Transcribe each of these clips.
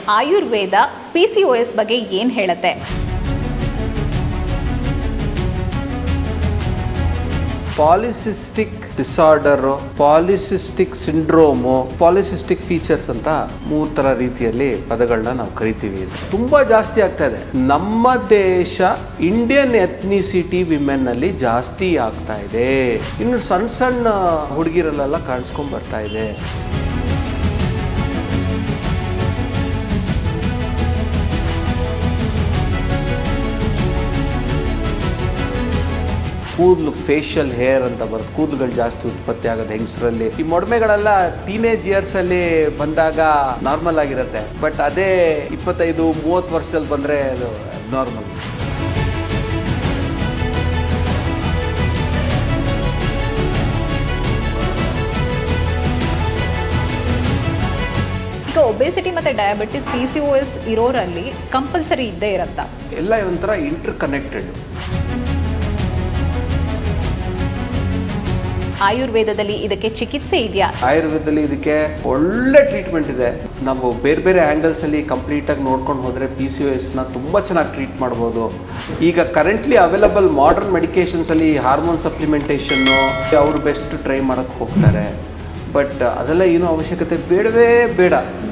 Ayurveda P C O S ಬಗ್ಗೆ ಏನು ಹೇಳುತ್ತೆ polycystic disorder polycystic syndrome polycystic features ಅಂತ ಮೂರು ಥರ ರೀತಿಯಲ್ಲಿ ಪದಗಳನ್ನ ನಾವು ಕರಿತೀವಿ ತುಂಬ ಜಾಸ್ತಿ ಆಗ್ತಾ ಇದೆ ನಮ್ಮ ದೇಶ ಇಂಡಿಯನ್ ಎಥ್ನಿಸಿಟಿ ವಿಮೆನ್ ಅಲ್ಲಿ ಜಾಸ್ತಿ ಆಗ್ತಾ ಇದೆ ಇನ್ನು ಸಣ್ಣ ಸಣ್ಣ ಹುಡುಗಿರಲ್ಲೆಲ್ಲ ಕಾಣಿಸ್ಕೊಂಡ್ ಬರ್ತಾ ಇದೆ ಕೂದಲು ಫೇಶಿಯಲ್ ಹೇರ್ ಅಂತ ಬರುತ್ತೆ ಕೂದಲುಗಳು ಜಾಸ್ತಿ ಉತ್ಪತ್ತಿ ಆಗೋದು ಹೆಂಗಸರಲ್ಲಿ ಈ ಮೊಡಮೆಗಳೆಲ್ಲ ಟೀನೇಜ್ ಇಯರ್ಸ್ ಅಲ್ಲಿ ಬಂದಾಗ ನಾರ್ಮಲ್ ಆಗಿರುತ್ತೆ ಬಟ್ ಅದೇ ಇಪ್ಪತ್ತೈದು ಮೂವತ್ತು ವರ್ಷದಲ್ಲಿ ಬಂದ್ರೆ ಅದು ನಾರ್ಮಲ್ ಈಗ ಒಬೇಸಿಟಿ ಮತ್ತು diabetes P C O S ಇರೋರಲ್ಲಿ ಕಂಪಲ್ಸರಿ ಇದ್ದೇ ಇರುತ್ತಾ ಎಲ್ಲ ಒಂಥರ ಇಂಟರ್ ಕನೆಕ್ಟೆಡ್ ಆಯುರ್ವೇದದಲ್ಲಿ ಇದಕ್ಕೆ ಚಿಕಿತ್ಸೆ ಇದೆಯಾ ಆಯುರ್ವೇದದಲ್ಲಿ ಇದಕ್ಕೆ ಒಳ್ಳೆ ಟ್ರೀಟ್ಮೆಂಟ್ ಇದೆ ನಾವು ಬೇರೆ ಬೇರೆ ಆ್ಯಂಗಲ್ಸ್ ಅಲ್ಲಿ ಕಂಪ್ಲೀಟ್ ಆಗಿ ನೋಡ್ಕೊಂಡು ಹೋದ್ರೆ ಪಿ ಸಿ ನ ತುಂಬ ಚೆನ್ನಾಗಿ ಟ್ರೀಟ್ ಮಾಡ್ಬೋದು ಈಗ ಕರೆಂಟ್ಲಿ ಅವೈಲಬಲ್ ಮಾಡರ್ನ್ ಮೆಡಿಕೇಶನ್ಸ್ ಅಲ್ಲಿ ಹಾರ್ಮೋನ್ ಸಪ್ಲಿಮೆಂಟೇಷನ್ನು ಅವರು ಬೆಸ್ಟ್ ಟ್ರೈ ಮಾಡಕ್ಕೆ ಹೋಗ್ತಾರೆ ಬಟ್ ಅದೆಲ್ಲ ಏನೂ ಅವಶ್ಯಕತೆ ಬೇಡವೇ ಬೇಡ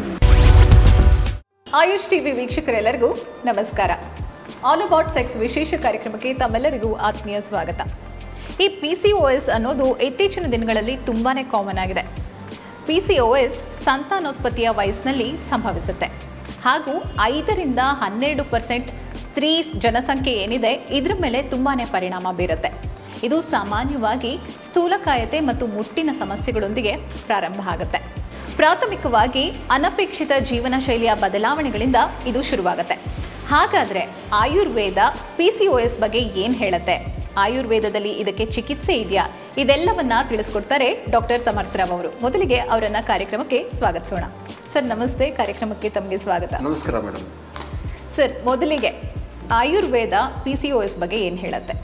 ಆಯುಷ್ ಟಿವಿ ವೀಕ್ಷಕರೆಲ್ಲರಿಗೂ ನಮಸ್ಕಾರ ಆಲ್ ಅಬೌಟ್ ಸೆಕ್ಸ್ ವಿಶೇಷ ಕಾರ್ಯಕ್ರಮಕ್ಕೆ ತಮ್ಮೆಲ್ಲರಿಗೂ ಆತ್ಮೀಯ ಸ್ವಾಗತ ಈ ಪಿ ಸಿ ಒ ಎಸ್ ಅನ್ನೋದು ಇತ್ತೀಚಿನ ದಿನಗಳಲ್ಲಿ ತುಂಬಾ ಕಾಮನ್ ಆಗಿದೆ ಪಿ ಸಿ ಒ ಎಸ್ ಸಂತಾನೋತ್ಪತ್ತಿಯ ವಯಸ್ಸಿನಲ್ಲಿ ಸಂಭವಿಸುತ್ತೆ ಹಾಗೂ ಐದರಿಂದ ಹನ್ನೆರಡು ಪರ್ಸೆಂಟ್ ಸ್ತ್ರೀ ಜನಸಂಖ್ಯೆ ಏನಿದೆ ಇದ್ರ ಮೇಲೆ ತುಂಬಾ ಪರಿಣಾಮ ಬೀರುತ್ತೆ ಇದು ಸಾಮಾನ್ಯವಾಗಿ ಸ್ಥೂಲಕಾಯತೆ ಮತ್ತು ಮುಟ್ಟಿನ ಸಮಸ್ಯೆಗಳೊಂದಿಗೆ ಪ್ರಾರಂಭ ಆಗುತ್ತೆ ಪ್ರಾಥಮಿಕವಾಗಿ ಅನಪೇಕ್ಷಿತ ಜೀವನ ಶೈಲಿಯ ಬದಲಾವಣೆಗಳಿಂದ ಇದು ಶುರುವಾಗುತ್ತೆ ಹಾಗಾದರೆ Ayurveda P C O S ಬಗ್ಗೆ ಏನು ಹೇಳುತ್ತೆ ಆಯುರ್ವೇದದಲ್ಲಿ ಇದಕ್ಕೆ ಚಿಕಿತ್ಸೆ ಇದೆಯಾ ಇದೆಲ್ಲವನ್ನ ತಿಳಿಸ್ಕೊಡ್ತಾರೆ ಡಾಕ್ಟರ್ ಸಮರ್ಥರಾವ್ ಅವರು ಮೊದಲಿಗೆ ಅವರನ್ನ ಕಾರ್ಯಕ್ರಮಕ್ಕೆ ಸ್ವಾಗತಿಸೋಣ ಸರ್ ನಮಸ್ತೆ ಕಾರ್ಯಕ್ರಮಕ್ಕೆ ತಮಗೆ ಸ್ವಾಗತ ನಮಸ್ಕಾರ ಮೇಡಮ್ ಸರ್ ಮೊದಲಿಗೆ Ayurveda P C O S ಬಗ್ಗೆ ಏನು ಹೇಳುತ್ತೆ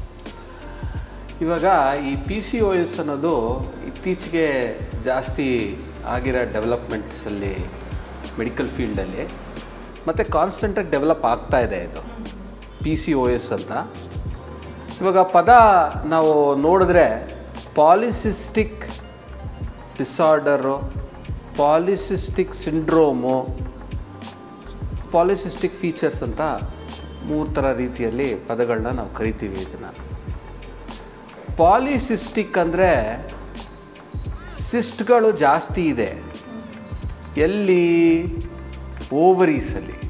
ಇವಾಗ ಈ ಪಿ ಸಿ ಒ ಎಸ್ ಅನ್ನೋದು ಇತ್ತೀಚೆಗೆ ಜಾಸ್ತಿ ಆಗಿರೋ ಡೆವಲಪ್ಮೆಂಟ್ಸಲ್ಲಿ ಮೆಡಿಕಲ್ ಫೀಲ್ಡಲ್ಲಿ ಮತ್ತು ಕಾನ್ಸ್ಟೆಂಟಾಗಿ ಡೆವಲಪ್ ಆಗ್ತಾ ಇದೆ ಇದು ಪಿ ಸಿ ಒ ಎಸ್ ಅಂತ ಇವಾಗ ಪದ ನಾವು ನೋಡಿದ್ರೆ polycystic disorder polycystic syndrome polycystic features ಅಂತ ಮೂರು ಥರ ರೀತಿಯಲ್ಲಿ ಪದಗಳನ್ನ ನಾವು ಕರಿತೀವಿ ಇದನ್ನು ಪಾಲಿಸಿಸ್ಟಿಕ್ ಅಂದರೆ ಸಿಸ್ಟ್ಗಳು ಜಾಸ್ತಿ ಇದೆ ಎಲ್ಲಿ ಓವರೀಸಲ್ಲಿ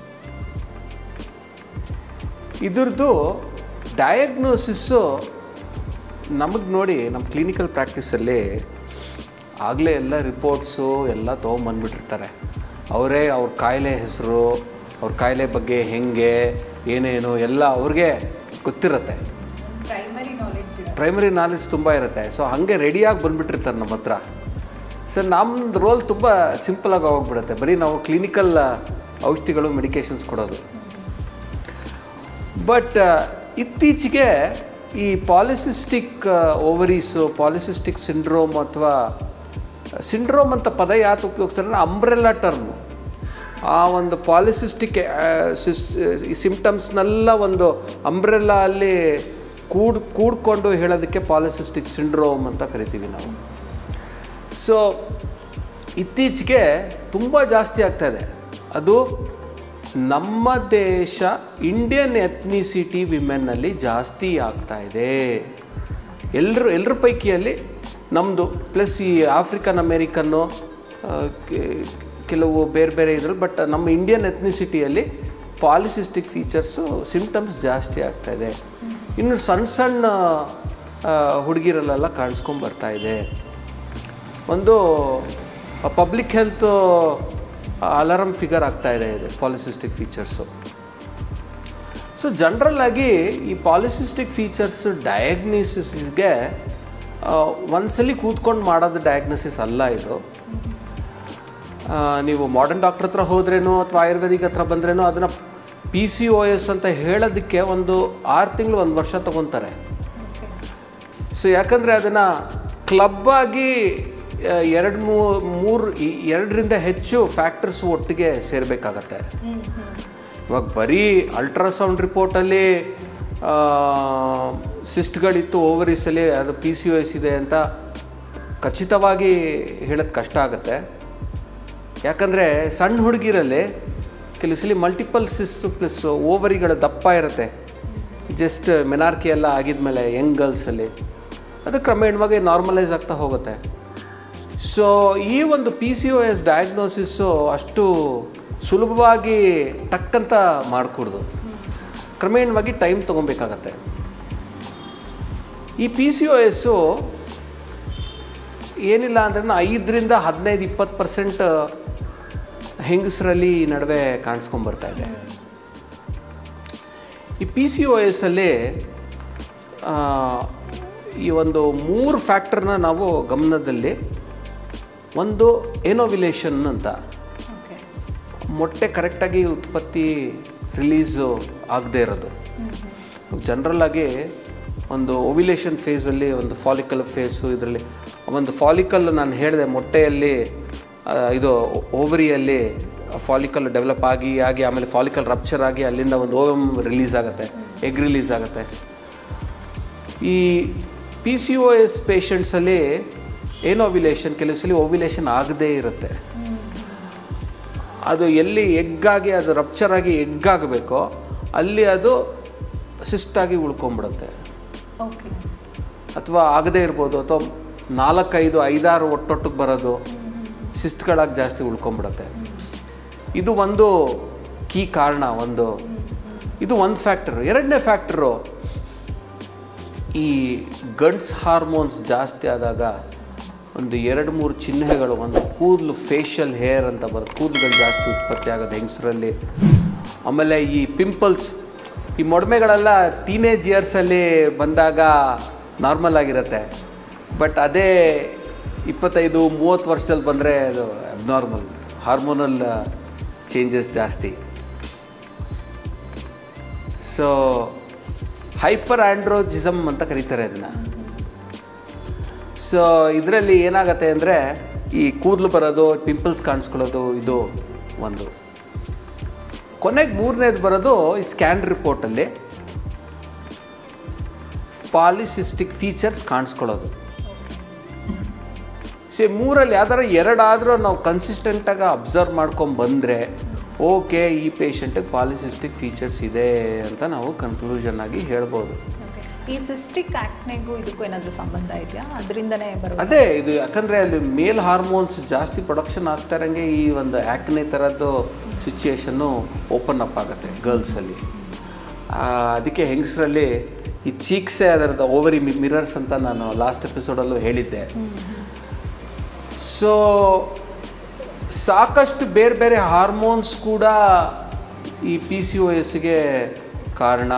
ಇದ್ರದ್ದು ಡಯಾಗ್ನೋಸಿಸ್ಸು ನಮಗೆ ನೋಡಿ ನಮ್ಮ ಕ್ಲಿನಿಕಲ್ ಪ್ರಾಕ್ಟೀಸಲ್ಲಿ ಆಗಲೇ ಎಲ್ಲ ರಿಪೋರ್ಟ್ಸು ಎಲ್ಲ ತೊಗೊಂಬಂದ್ಬಿಟ್ಟಿರ್ತಾರೆ ಅವರೇ ಅವ್ರ ಕಾಯಿಲೆ ಹೆಸರು ಅವ್ರ ಕಾಯಿಲೆ ಬಗ್ಗೆ ಹೆಂಗೆ ಏನೇನು ಎಲ್ಲ ಅವ್ರಿಗೆ ಗೊತ್ತಿರುತ್ತೆ ಪ್ರೈಮರಿ ನಾಲೆಡ್ಜ್ ಪ್ರೈಮರಿ ನಾಲೆಡ್ಜ್ ತುಂಬ ಇರುತ್ತೆ ಸೊ ಹಾಗೆ ರೆಡಿಯಾಗಿ ಬಂದುಬಿಟ್ಟಿರ್ತಾರೆ ನಮ್ಮ ಹತ್ರ ಸರ್ ನಮ್ಮದು ರೋಲ್ ತುಂಬ ಸಿಂಪಲಾಗಿ ಹೋಗ್ಬಿಡುತ್ತೆ ಬರೀ ನಾವು ಕ್ಲಿನಿಕಲ್ ಔಷಧಿಗಳು ಮೆಡಿಕೇಶನ್ಸ್ ಕೊಡೋದು ಬಟ್ ಇತ್ತೀಚೆಗೆ ಈ ಪಾಲಿಸಿಸ್ಟಿಕ್ ಓವರೀಸು ಪಾಲಿಸಿಸ್ಟಿಕ್ ಸಿಂಡ್ರೋಮ್ ಅಥವಾ ಸಿಂಡ್ರೋಮ್ ಅಂತ ಪದ ಯಾಕೆ ಉಪಯೋಗಿಸ್ತಾರೆ ಅಂದರೆ ಅಂಬ್ರೆಲ್ಲಾ ಟರ್ಮು ಆ ಒಂದು ಪಾಲಿಸಿಸ್ಟಿಕ್ ಸಿಂಪ್ಟಮ್ಸ್ನೆಲ್ಲ ಒಂದು ಅಂಬ್ರೆಲ್ಲಾ ಅಲ್ಲಿ ಕೂಡ್ ಕೂಡ್ಕೊಂಡು ಹೇಳೋದಕ್ಕೆ ಪಾಲಿಸಿಸ್ಟಿಕ್ ಸಿಂಡ್ರೋಮ್ ಅಂತ ಕರಿತೀವಿ ನಾವು ಸೊ ಇತ್ತೀಚೆಗೆ ತುಂಬ ಜಾಸ್ತಿ ಆಗ್ತಾ ಇದೆ ಅದು ನಮ್ಮ ದೇಶ ಇಂಡಿಯನ್ ಎಥ್ನಿಸಿಟಿ ವಿಮೆನ್ನಲ್ಲಿ ಜಾಸ್ತಿ ಆಗ್ತಾ ಇದೆ ಎಲ್ಲರೂ ಎಲ್ಲರ ಪೈಕಿಯಲ್ಲಿ ನಮ್ಮದು ಪ್ಲಸ್ ಈ ಆಫ್ರಿಕನ್ ಅಮೇರಿಕನ್ನು ಆ, ಕೆ- ಕೆಲವು ಬೇರೆ ಬೇರೆ ಇದ್ರಲ್ಲಿ ಬಟ್ ನಮ್ಮ ಇಂಡಿಯನ್ ಎಥ್ನಿಸಿಟಿಯಲ್ಲಿ ಪಾಲಿಸಿಸ್ಟಿಕ್ ಫೀಚರ್ಸು ಸಿಂಪ್ಟಮ್ಸ್ ಜಾಸ್ತಿ ಆಗ್ತಾ ಇದೆ ಇನ್ನು ಸಣ್ಣ ಸಣ್ಣ ಆ, ಹುಡುಗಿರಲ್ಲೆಲ್ಲ ಕಾಣಿಸ್ಕೊಂಡ್ ಬರ್ತಾ ಇದೆ ಒಂದು ಪಬ್ಲಿಕ್ ಹೆಲ್ತ್ ಅಲಾರಮ್ ಫಿಗರ್ ಆಗ್ತಾ ಇದೆ ಇದು ಪಾಲಿಸಿಸ್ಟಿಕ್ ಫೀಚರ್ಸು ಸೊ ಜನರಲ್ ಆಗಿ ಈ ಪಾಲಿಸಿಸ್ಟಿಕ್ ಫೀಚರ್ಸ್ ಡಯಾಗ್ನೋಸಿಸ್ಗೆ ಒಂದ್ಸಲಿ ಕೂತ್ಕೊಂಡು ಮಾಡೋದು ಡಯಾಗ್ನೋಸಿಸ್ ಅಲ್ಲ ಇದು ಆ, ನೀವು ಮಾಡರ್ನ್ ಡಾಕ್ಟರ್ ಹತ್ರ ಹೋದ್ರೇನೋ ಅಥವಾ ಆಯುರ್ವೇದಿಕ್ ಹತ್ರ ಬಂದ್ರೇನೋ ಅದನ್ನು ಪಿ ಸಿ ಒ ಎಸ್ ಅಂತ ಹೇಳೋದಕ್ಕೆ ಒಂದು ಆರು ತಿಂಗಳು ಒಂದು ವರ್ಷ ತಗೊತಾರೆ ಸೊ ಯಾಕಂದರೆ ಅದನ್ನು ಕ್ಲಬ್ ಆಗಿ ಎರಡು ಮೂರು ಎರಡರಿಂದ ಹೆಚ್ಚು ಫ್ಯಾಕ್ಟರ್ಸ್ ಒಟ್ಟಿಗೆ ಸೇರಬೇಕಾಗತ್ತೆ ಇವಾಗ ಬರೀ ಅಲ್ಟ್ರಾಸೌಂಡ್ ರಿಪೋರ್ಟಲ್ಲಿ ಸಿಸ್ಟ್ಗಳಿತ್ತು ಓವರೀಸಲ್ಲಿ ಅದು ಪಿ ಸಿ ಯು ಎಸ್ ಇದೆ ಅಂತ ಖಚಿತವಾಗಿ ಹೇಳೋದು ಕಷ್ಟ ಆಗುತ್ತೆ ಯಾಕಂದರೆ ಸಣ್ಣ ಹುಡುಗಿರಲ್ಲಿ ಕೆಲವು ಸಲ ಮಲ್ಟಿಪಲ್ ಸಿಸ್ಟ್ ಪ್ಲಸ್ ಓವರಿಗಳ ದಪ್ಪ ಇರುತ್ತೆ ಜಸ್ಟ್ ಮೆನಾರ್ಕಿ ಎಲ್ಲ ಆಗಿದ್ಮೇಲೆ ಯಂಗ್ ಗರ್ಲ್ಸಲ್ಲಿ ಅದು ಕ್ರಮೇಣವಾಗಿ ನಾರ್ಮಲೈಸ್ ಆಗ್ತಾ ಹೋಗುತ್ತೆ ಸೊ ಈ ಒಂದು P C O S diagnosis ಅಷ್ಟು ಸುಲಭವಾಗಿ ಟಕ್ಕಂತ ಮಾಡಿಕೊಡ್ದು ಕ್ರಮೇಣವಾಗಿ ಟೈಮ್ ತೊಗೊಬೇಕಾಗತ್ತೆ ಈ ಪಿ ಸಿ ಒ ಎಸ್ಸು ಏನಿಲ್ಲ ಅಂದ್ರೆ ಐದರಿಂದ ಹದಿನೈದು ಇಪ್ಪತ್ತು ಪರ್ಸೆಂಟ್ ಹೆಂಗಸರಲ್ಲಿ ಈ ನಡುವೆ ಕಾಣಿಸ್ಕೊಂಬರ್ತಾ ಇದೆ ಈ ಪಿ ಸಿ ಒ ಎಸ್ಸಲ್ಲಿ ಈ ಒಂದು ಮೂರು ಫ್ಯಾಕ್ಟರ್ನ ನಾವು ಗಮನದಲ್ಲಿ ಒಂದು ಏನೋವಿಲೇಷನ್ ಅಂತ ಓಕೆ ಮೊಟ್ಟೆ ಕರೆಕ್ಟಾಗಿ ಉತ್ಪತ್ತಿ ರಿಲೀಸು ಆಗದೇ ಇರೋದು ಜನರಲ್ ಆಗಿ ಒಂದು ಓವಿಲೇಷನ್ ಫೇಸಲ್ಲಿ ಒಂದು ಫಾಲಿಕಲ್ ಫೇಸು ಇದರಲ್ಲಿ ಒಂದು ಫಾಲಿಕಲ್ ನಾನು ಹೇಳಿದೆ ಮೊಟ್ಟೆಯಲ್ಲಿ ಆ, ಇದು ಓವರಿಯಲ್ಲಿ ಫಾಲಿಕಲ್ ಡೆವಲಪ್ ಆಗಿ ಆಗಿ ಆಮೇಲೆ ಫಾಲಿಕಲ್ ರಪ್ಚರ್ ಆಗಿ ಅಲ್ಲಿಂದ ಒಂದು ಓವಮ್ ರಿಲೀಸ್ ಆಗುತ್ತೆ ಎಗ್ ರಿಲೀಸ್ ಆಗುತ್ತೆ ಈ ಪಿ ಸಿ ಒ ಎಸ್ ಪೇಷಂಟ್ಸಲ್ಲಿ ಏನು ಓವಿಲೇಷನ್ ಕೆಲವು ಸಲ ಓವಿಲೇಷನ್ ಆಗದೇ ಇರುತ್ತೆ ಅದು ಎಲ್ಲಿ ಎಗ್ಗಾಗಿ ಅದು ರಪ್ಚರ್ ಆಗಿ ಎಗ್ ಆಗಬೇಕೋ ಅಲ್ಲಿ ಅದು ಸಿಸ್ಟಾಗಿ ಉಳ್ಕೊಂಬಿಡುತ್ತೆ ಓಕೆ ಅಥವಾ ಆಗದೇ ಇರ್ಬೋದು ಅಥವಾ ನಾಲ್ಕೈದು ಐದಾರು ಒಟ್ಟೊಟ್ಟಿಗೆ ಬರೋದು ಸಿಸ್ಟ್ಗಳಾಗಿ ಜಾಸ್ತಿ ಉಳ್ಕೊಂಬಿಡುತ್ತೆ ಇದು ಒಂದು ಕೀ ಕಾರಣ ಒಂದು ಇದು ಒಂದು ಫ್ಯಾಕ್ಟರು ಎರಡನೇ ಫ್ಯಾಕ್ಟರು ಈ ಗಂಡ್ಸ್ ಹಾರ್ಮೋನ್ಸ್ ಜಾಸ್ತಿ ಆದಾಗ ಒಂದು ಎರಡು ಮೂರು ಚಿಹ್ನೆಗಳು ಒಂದು ಕೂದಲು ಫೇಶಿಯಲ್ ಹೇರ್ ಅಂತ ಬರುತ್ತೆ ಕೂದಲುಗಳು ಜಾಸ್ತಿ ಉತ್ಪತ್ತಿ ಆಗೋದು ಹೆಂಗಸರಲ್ಲಿ ಆಮೇಲೆ ಈ ಪಿಂಪಲ್ಸ್ ಈ ಮೊಡಮೆಗಳೆಲ್ಲ ಟೀನೇಜ್ ಇಯರ್ಸಲ್ಲಿ ಬಂದಾಗ ನಾರ್ಮಲ್ ಆಗಿರುತ್ತೆ ಬಟ್ ಅದೇ ಇಪ್ಪತ್ತೈದು ಮೂವತ್ತು ವರ್ಷದಲ್ಲಿ ಬಂದರೆ ಅದು ಅಬ್ನಾರ್ಮಲ್ ಹಾರ್ಮೋನಲ್ ಚೇಂಜಸ್ ಜಾಸ್ತಿ ಸೊ ಹೈಪರ್ ಆಂಡ್ರೋಜಿಸಮ್ ಅಂತ ಕರೀತಾರೆ ಅದನ್ನು ಸೊ ಇದರಲ್ಲಿ ಏನಾಗತ್ತೆ ಅಂದರೆ ಈ ಕೂದಲು ಬರೋದು ಪಿಂಪಲ್ಸ್ ಕಾಣಿಸ್ಕೊಳ್ಳೋದು ಇದು ಒಂದು ಕೊನೆಗೆ ಮೂರನೇದು ಬರೋದು ಈ ಸ್ಕ್ಯಾನ್ ರಿಪೋರ್ಟಲ್ಲಿ ಪಾಲಿಸಿಸ್ಟಿಕ್ ಫೀಚರ್ಸ್ ಕಾಣಿಸ್ಕೊಳ್ಳೋದು ಸೊ ಮೂರಲ್ಲಿ ಯಾವ್ದಾರ ಎರಡಾದರೂ ನಾವು ಕನ್ಸಿಸ್ಟೆಂಟಾಗಿ ಅಬ್ಸರ್ವ್ ಮಾಡ್ಕೊಂಡು ಬಂದರೆ ಓಕೆ ಈ ಪೇಷಂಟಿಗೆ ಪಾಲಿಸಿಸ್ಟಿಕ್ ಫೀಚರ್ಸ್ ಇದೆ ಅಂತ ನಾವು ಕನ್ಕ್ಲೂಷನ್ ಆಗಿ ಹೇಳ್ಬೋದು ಓಕೆ ಈ ಸಿಸ್ಟಿಕ್ ಆಕ್ನೆಗೂ ಇದಕ್ಕೂ ಏನಾದರೂ ಸಂಬಂಧ ಇದೆಯಾ ಅದರಿಂದನೇ ಬರೋದು ಅದೇ ಇದು ಯಾಕಂದರೆ ಅಲ್ಲಿ ಮೇಲ್ ಹಾರ್ಮೋನ್ಸ್ ಜಾಸ್ತಿ ಪ್ರೊಡಕ್ಷನ್ ಆಗ್ತಾ ಇರಂಗೆ ಈ ಒಂದು ಆ್ಯಕ್ನೆ ಥರದ್ದು ಸಿಚುಯೇಷನ್ನು ಓಪನ್ ಅಪ್ ಆಗುತ್ತೆ ಗರ್ಲ್ಸಲ್ಲಿ ಅದಕ್ಕೆ ಹೆಂಗಸರಲ್ಲಿ ಈ ಚೀಕ್ಸೇ ಅದರದ್ದು ಓವರಿ ಮಿರರ್ಸ್ ಅಂತ ನಾನು ಲಾಸ್ಟ್ ಎಪಿಸೋಡಲ್ಲೂ ಹೇಳಿದ್ದೆ ಸೊ ಸಾಕಷ್ಟು ಬೇರೆ ಬೇರೆ ಹಾರ್ಮೋನ್ಸ್ ಕೂಡ ಈ ಪಿ ಸಿ ಒ ಎಸ್ಗೆ ಕಾರಣ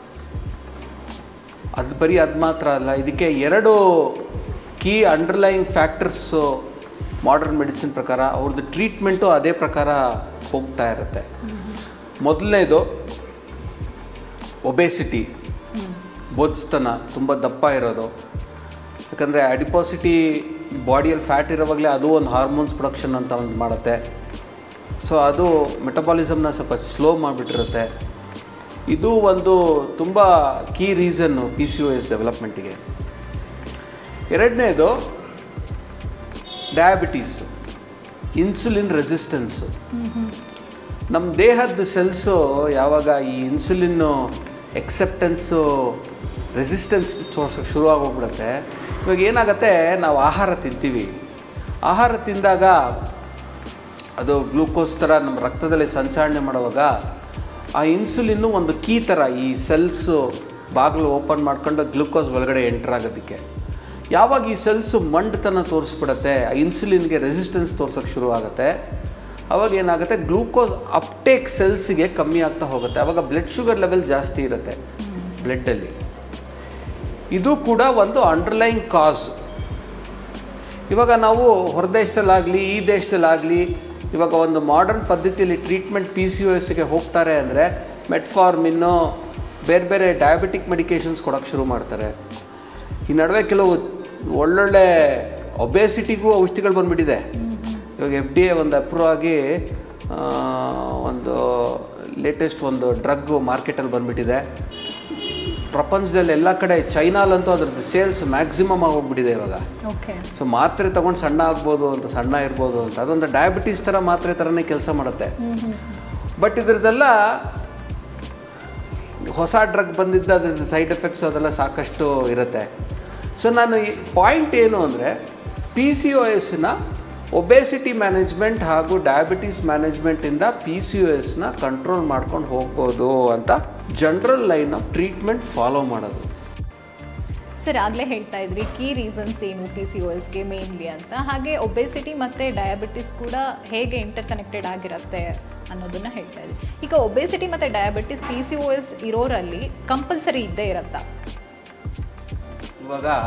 ಅದು ಬರೀ ಅದು ಮಾತ್ರ ಅಲ್ಲ ಇದಕ್ಕೆ ಎರಡು key underlying factors modern medicine ಪ್ರಕಾರ ಅವ್ರದ್ದು ಟ್ರೀಟ್ಮೆಂಟು ಅದೇ ಪ್ರಕಾರ ಹೋಗ್ತಾ ಇರುತ್ತೆ ಮೊದಲನೇದು ಒಬೇಸಿಟಿ ಬೊಜ್ತನ ತುಂಬ ದಪ್ಪ ಇರೋದು ಯಾಕಂದರೆ ಅಡಿಪಾಸಿಟಿ ಬಾಡಿಯಲ್ಲಿ ಫ್ಯಾಟ್ ಇರೋವಾಗಲೇ ಅದು ಒಂದು ಹಾರ್ಮೋನ್ಸ್ ಪ್ರೊಡಕ್ಷನ್ ಅಂತ ಒಂದು ಮಾಡುತ್ತೆ ಸೊ ಅದು ಮೆಟಬಾಲಿಸಮ್ನ ಸ್ವಲ್ಪ ಸ್ಲೋ ಮಾಡಿಬಿಟ್ಟಿರುತ್ತೆ ಇದು ಒಂದು ತುಂಬ key reason P C O S ಡೆವಲಪ್ಮೆಂಟಿಗೆ ಎರಡನೇದು ಡಯಾಬಿಟೀಸು ಇನ್ಸುಲಿನ್ ರೆಸಿಸ್ಟೆನ್ಸು ನಮ್ಮ ದೇಹದ ಸೆಲ್ಸು ಯಾವಾಗ ಈ ಇನ್ಸುಲಿನ್ನು ಎಕ್ಸೆಪ್ಟೆನ್ಸು ರೆಸಿಸ್ಟೆನ್ಸ್ ತೋರ್ಸೋಕ್ಕೆ ಶುರು ಆಗೋಗ್ಬಿಡುತ್ತೆ ಇವಾಗ ಏನಾಗುತ್ತೆ ನಾವು ಆಹಾರ ತಿಂತೀವಿ ಆಹಾರ ತಿಂದಾಗ ಅದು ಗ್ಲೂಕೋಸ್ ಥರ ನಮ್ಮ ರಕ್ತದಲ್ಲಿ ಸಂಚಾರಣೆ ಮಾಡುವಾಗ ಆ ಇನ್ಸುಲಿನ್ನು ಒಂದು ಕೀ ಥರ ಈ ಸೆಲ್ಸು ಬಾಗಿಲು ಓಪನ್ ಮಾಡ್ಕೊಂಡು ಗ್ಲೂಕೋಸ್ ಒಳಗಡೆ ಎಂಟರ್ ಆಗೋದಕ್ಕೆ ಯಾವಾಗ ಈ ಸೆಲ್ಸು ಮಂಡತನ ತೋರಿಸ್ಬಿಡುತ್ತೆ ಆ ಇನ್ಸುಲಿನ್ಗೆ ರೆಸಿಸ್ಟೆನ್ಸ್ ತೋರ್ಸೋಕ್ಕೆ ಶುರು ಆಗುತ್ತೆ ಅವಾಗ ಏನಾಗುತ್ತೆ ಗ್ಲೂಕೋಸ್ ಅಪ್ಟೇಕ್ ಸೆಲ್ಸಿಗೆ ಕಮ್ಮಿ ಆಗ್ತಾ ಹೋಗುತ್ತೆ ಅವಾಗ ಬ್ಲಡ್ ಶುಗರ್ ಲೆವೆಲ್ ಜಾಸ್ತಿ ಇರುತ್ತೆ ಬ್ಲಡ್ಡಲ್ಲಿ ಇದು ಕೂಡ ಒಂದು ಅಂಡರ್ಲೈನ್ ಕಾಸ್ ಇವಾಗ ನಾವು ಹೊರ ದೇಶದಲ್ಲಾಗಲಿ ಈ ದೇಶದಲ್ಲಾಗಲಿ ಇವಾಗ ಒಂದು ಮಾಡರ್ನ್ ಪದ್ಧತಿಯಲ್ಲಿ ಟ್ರೀಟ್ಮೆಂಟ್ ಪಿ ಸಿ ಯು ಎಸ್ಗೆ ಹೋಗ್ತಾರೆ ಅಂದರೆ ಮೆಟ್ಫಾರ್ಮಿನ್ನು ಬೇರೆ ಬೇರೆ ಡಯಾಬಿಟಿಕ್ ಮೆಡಿಕೇಷನ್ಸ್ ಕೊಡೋಕ್ಕೆ ಶುರು ಮಾಡ್ತಾರೆ ಈ ನಡುವೆ ಕೆಲವು ಒಳ್ಳೊಳ್ಳೆ ಒಬೇಸಿಟಿಗೂ ಔಷಧಿಗಳು ಬಂದ್ಬಿಟ್ಟಿದೆ ಇವಾಗ ಎಫ್ ಡಿ ಎ ಒಂದು ಅಪ್ರೂವ್ ಆಗಿ ಆ, ಒಂದು ಲೇಟೆಸ್ಟ್ ಒಂದು ಡ್ರಗ್ ಮಾರ್ಕೆಟಲ್ಲಿ ಬಂದ್ಬಿಟ್ಟಿದೆ ಪ್ರಪಂಚದಲ್ಲಿ ಎಲ್ಲ ಕಡೆ ಚೈನಾಲಂತೂ ಅದ್ರದ್ದು ಸೇಲ್ಸ್ ಮ್ಯಾಕ್ಸಿಮಮ್ ಆಗೋಗ್ಬಿಟ್ಟಿದೆ ಇವಾಗ ಓಕೆ ಸೊ ಮಾತ್ರೆ ತಗೊಂಡು ಸಣ್ಣ ಆಗ್ಬೋದು ಅಂತ ಸಣ್ಣ ಇರ್ಬೋದು ಅಂತ ಅದೊಂದು ಡಯಾಬಿಟೀಸ್ ಥರ ಮಾತ್ರೆ ಥರನೇ ಕೆಲಸ ಮಾಡುತ್ತೆ ಬಟ್ ಇದ್ರದ್ದೆಲ್ಲ ಹೊಸ ಡ್ರಗ್ ಬಂದಿದ್ದ ಅದ್ರದ್ದು ಸೈಡ್ ಎಫೆಕ್ಟ್ಸ್ ಅದೆಲ್ಲ ಸಾಕಷ್ಟು ಇರುತ್ತೆ ಸೊ ನಾನು ಈ ಪಾಯಿಂಟ್ ಏನು ಅಂದರೆ ಪಿ ಸಿ ಒ ಎಸ್ನ ಒಬೇಸಿಟಿ ಮ್ಯಾನೇಜ್ಮೆಂಟ್ ಹಾಗೂ ಡಯಾಬಿಟೀಸ್ ಮ್ಯಾನೇಜ್ಮೆಂಟಿಂದ ಪಿ ಸಿ ಒ ಎಸ್ನ ಕಂಟ್ರೋಲ್ ಮಾಡ್ಕೊಂಡು ಹೋಗ್ಬೋದು ಅಂತ general line of treatment follow ಮಾಡೋದು ಸರ್ ಆಗಲೇ ಹೇಳ್ತಾ ಇದ್ರಿ ಕೀ ರೀಸನ್ಸ್ ಏನು ಪಿ ಸಿ ಒ ಎಸ್ಗೆ ಮೇನ್ಲಿ ಅಂತ ಹಾಗೆ ಒಬೆಸಿಟಿ ಮತ್ತು ಡಯಾಬಿಟಿಸ್ ಕೂಡ ಹೇಗೆ ಇಂಟರ್ ಕನೆಕ್ಟೆಡ್ ಆಗಿರುತ್ತೆ ಅನ್ನೋದನ್ನ ಹೇಳ್ತಾ ಇದ್ರಿ ಈಗ ಒಬೆಸಿಟಿ ಮತ್ತು diabetes P C O S ಇರೋರಲ್ಲಿ ಕಂಪಲ್ಸರಿ ಇದ್ದೇ ಇರುತ್ತಾ ಇವಾಗ